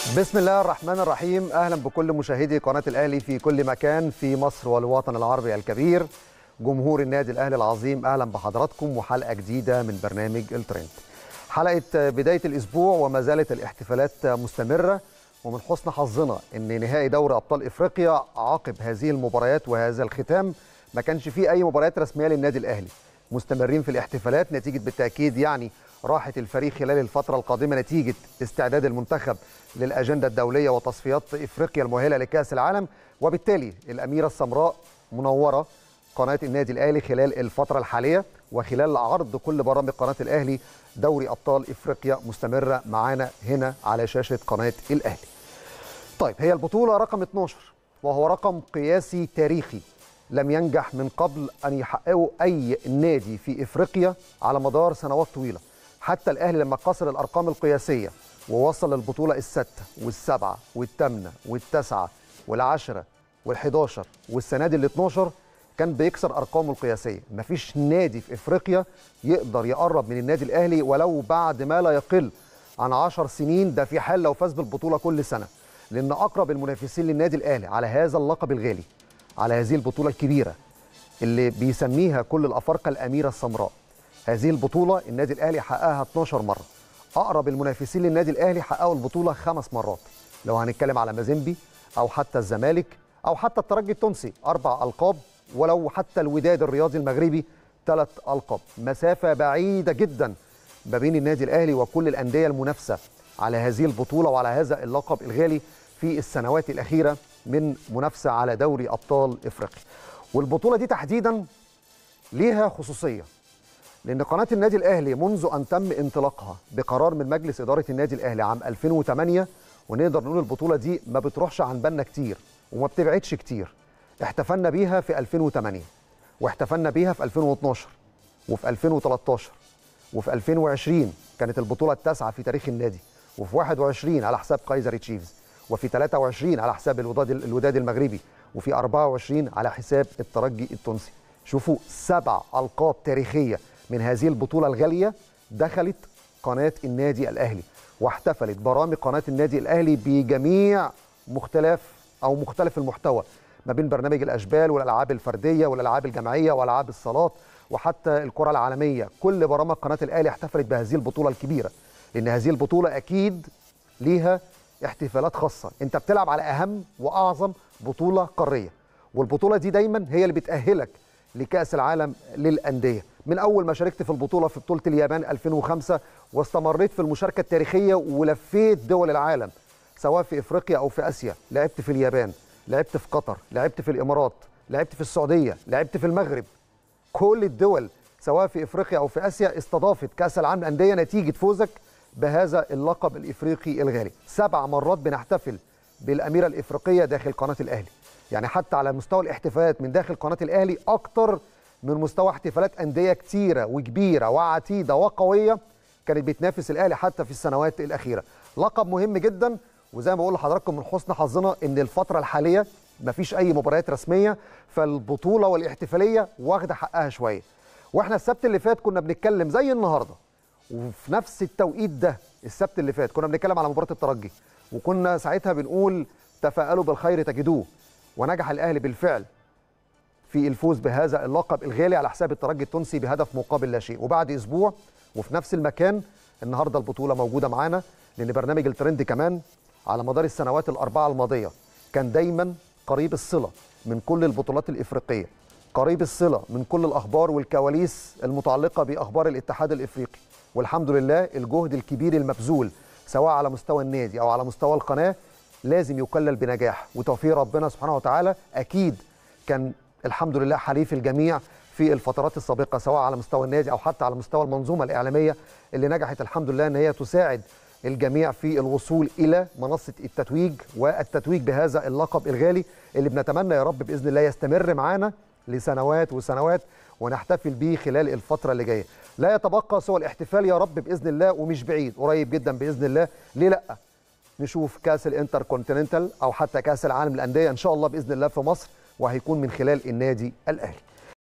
بسم الله الرحمن الرحيم اهلا بكل مشاهدي قناه الاهلي في كل مكان في مصر والوطن العربي الكبير جمهور النادي الاهلي العظيم اهلا بحضراتكم وحلقه جديده من برنامج الترند حلقه بدايه الاسبوع وما زالت الاحتفالات مستمره ومن حسن حظنا ان نهائي دوري ابطال افريقيا عقب هذه المباريات وهذا الختام ما كانش فيه اي مباريات رسميه للنادي الاهلي مستمرين في الاحتفالات نتيجه بالتاكيد يعني راحه الفريق خلال الفتره القادمه نتيجه استعداد المنتخب للاجنده الدوليه وتصفيات افريقيا المؤهله لكاس العالم وبالتالي الاميره السمراء منوره قناه النادي الاهلي خلال الفتره الحاليه وخلال عرض كل برامج قناه الاهلي دوري ابطال افريقيا مستمره معانا هنا على شاشه قناه الاهلي. طيب هي البطوله رقم 12 وهو رقم قياسي تاريخي لم ينجح من قبل ان يحققه اي نادي في افريقيا على مدار سنوات طويله. حتى الاهلي لما كسر الارقام القياسيه ووصل للبطوله السادسه والسابعه والثامنه والتاسعه والعشره وال11 والسنه دي ال 12 كان بيكسر ارقامه القياسيه مفيش نادي في افريقيا يقدر يقرب من النادي الاهلي ولو بعد ما لا يقل عن 10 سنين ده في حال لو فاز بالبطوله كل سنه لان اقرب المنافسين للنادي الاهلي على هذا اللقب الغالي على هذه البطوله الكبيره اللي بيسميها كل الافارقه الاميره السمراء هذه البطوله النادي الاهلي حققها 12 مره اقرب المنافسين للنادي الاهلي حققوا البطوله خمس مرات لو هنتكلم على مازيمبي او حتى الزمالك او حتى الترجي التونسي اربع القاب ولو حتى الوداد الرياضي المغربي ثلاث القاب مسافه بعيده جدا ما بين النادي الاهلي وكل الانديه المنافسه على هذه البطوله وعلى هذا اللقب الغالي في السنوات الاخيره من منافسه على دوري ابطال افريقيا والبطوله دي تحديدا ليها خصوصيه لان قناه النادي الاهلي منذ ان تم انطلاقها بقرار من مجلس اداره النادي الاهلي عام 2008 ونقدر نقول البطوله دي ما بتروحش عن بالنا كتير وما بتبعدش كتير احتفلنا بيها في 2008 واحتفلنا بيها في 2012 وفي 2013 وفي 2020 كانت البطوله التاسعه في تاريخ النادي وفي 21 على حساب كايزر تشيفز وفي 23 على حساب الوداد الوداد المغربي وفي 24 على حساب الترجي التونسي شوفوا سبع القاب تاريخيه من هذه البطولة الغالية دخلت قناة النادي الأهلي واحتفلت برامج قناة النادي الأهلي بجميع مختلف أو مختلف المحتوى ما بين برنامج الأشبال والألعاب الفردية والألعاب الجماعية وألعاب الصالات وحتى الكرة العالمية كل برامج قناة الأهلي احتفلت بهذه البطولة الكبيرة لأن هذه البطولة أكيد ليها احتفالات خاصة أنت بتلعب على أهم وأعظم بطولة قارية والبطولة دي دايما هي اللي بتأهلك لكأس العالم للأندية من اول ما شاركت في البطوله في بطوله اليابان 2005 واستمريت في المشاركه التاريخيه ولفيت دول العالم سواء في افريقيا او في اسيا لعبت في اليابان لعبت في قطر لعبت في الامارات لعبت في السعوديه لعبت في المغرب كل الدول سواء في افريقيا او في اسيا استضافت كاس العالم للانديه نتيجه فوزك بهذا اللقب الافريقي الغالي سبع مرات بنحتفل بالاميره الافريقيه داخل قناه الاهلي يعني حتى على مستوى الاحتفالات من داخل قناه الاهلي اكتر من مستوى احتفالات انديه كتيره وكبيره وعتيده وقويه كانت بتنافس الاهلي حتى في السنوات الاخيره لقب مهم جدا وزي ما بقول لحضراتكم من حسن حظنا ان الفتره الحاليه مفيش اي مباريات رسميه فالبطوله والاحتفاليه واخده حقها شويه واحنا السبت اللي فات كنا بنتكلم زي النهارده وفي نفس التوقيت ده السبت اللي فات كنا بنتكلم على مباراه الترجي وكنا ساعتها بنقول تفاءلوا بالخير تجدوه ونجح الاهلي بالفعل في الفوز بهذا اللقب الغالي على حساب الترجي التونسي بهدف مقابل لا شيء وبعد اسبوع وفي نفس المكان النهارده البطوله موجوده معانا لان برنامج الترند كمان على مدار السنوات الاربعه الماضيه كان دايما قريب الصله من كل البطولات الافريقيه قريب الصله من كل الاخبار والكواليس المتعلقه باخبار الاتحاد الافريقي والحمد لله الجهد الكبير المبذول سواء على مستوى النادي او على مستوى القناه لازم يكلل بنجاح وتوفيق ربنا سبحانه وتعالى اكيد كان الحمد لله حليف الجميع في الفترات السابقه سواء على مستوى النادي او حتى على مستوى المنظومه الاعلاميه اللي نجحت الحمد لله ان هي تساعد الجميع في الوصول الى منصه التتويج والتتويج بهذا اللقب الغالي اللي بنتمنى يا رب باذن الله يستمر معانا لسنوات وسنوات ونحتفل به خلال الفتره اللي جايه. لا يتبقى سوى الاحتفال يا رب باذن الله ومش بعيد قريب جدا باذن الله ليه لا؟ نشوف كاس الانتر كونتيننتال او حتى كاس العالم للانديه ان شاء الله باذن الله في مصر وهيكون من خلال النادي الاهلي